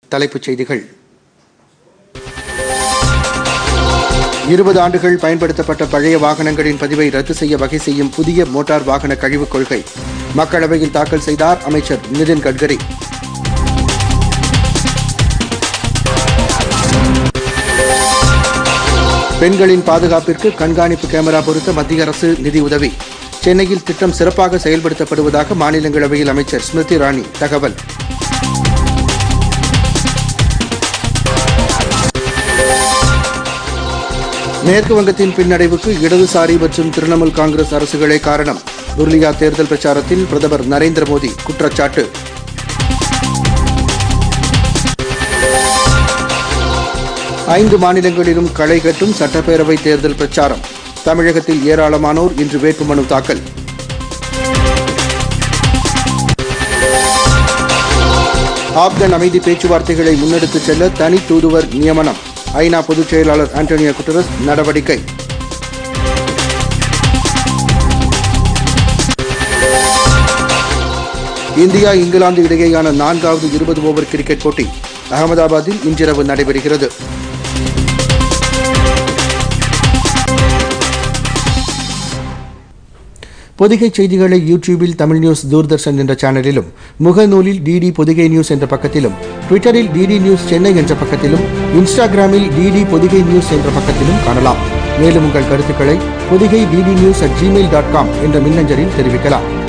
தலைப்புச் செய்திகள் இருபது ஆண்டுகள் பயன்படுத்தப்பட்ட பழைய வாகனங்களின் பதிவை ரத்து செய்ய வகை செய்யும் புதிய மோட்டார் வாகன கழிவுக் கொள்கை மக்களவையில் தாக்கல் செய்தார் அமைச்சர் நிதின் கட்கரி பெண்களின் பாதுகாப்பிற்கு கண்காணிப்பு கேமரா பொருத்த மத்திய அரசு நிதியுதவி சென்னையில் திட்டம் சிறப்பாக செயல்படுத்தப்படுவதாக மாநிலங்களவையில் அமைச்சர் ஸ்மிருதி இரானி தகவல் மேற்கு வங்கத்தின் பின்னடைவுக்கு இடதுசாரி மற்றும் திரிணாமுல் காங்கிரஸ் அரசுகளே காரணம் புருலியா தேர்தல் பிரச்சாரத்தில் பிரதமர் நரேந்திர மோடி குற்றச்சாட்டு ஐந்து மாநிலங்களிலும் களை கட்டும் சட்டப்பேரவை தேர்தல் பிரச்சாரம் தமிழகத்தில் ஏராளமானோர் இன்று வேட்புமனு தாக்கல் ஆப்கன் அமைதி பேச்சுவார்த்தைகளை முன்னெடுத்துச் செல்ல தனி தூதுவர் நியமனம் ஐநா பொதுச் செயலாளர் ஆண்டோனியோ குட்டரஸ் நடவடிக்கை இந்தியா இங்கிலாந்து இடையேயான நான்காவது இருபது ஓவர் கிரிக்கெட் போட்டி அகமதாபாத்தில் இன்றிரவு நடைபெறுகிறது பொதிகை செய்திகளை யூடியூபில் தமிழ் நியூஸ் தூர்தர்ஷன் என்ற சேனலிலும் முகநூலில் டிடி பொதிகை நியூஸ் என்ற பக்கத்திலும் ட்விட்டரில் டிடி நியூஸ் சென்னை என்ற பக்கத்திலும் இன்ஸ்டாகிராமில் டிடி பொதிகை நியூஸ் என்ற பக்கத்திலும் காணலாம் மேலும் உங்கள் கருத்துக்களை Pothigai DD news at gmail dot com என்ற மின்னஞ்சலில் தெரிவிக்கலாம்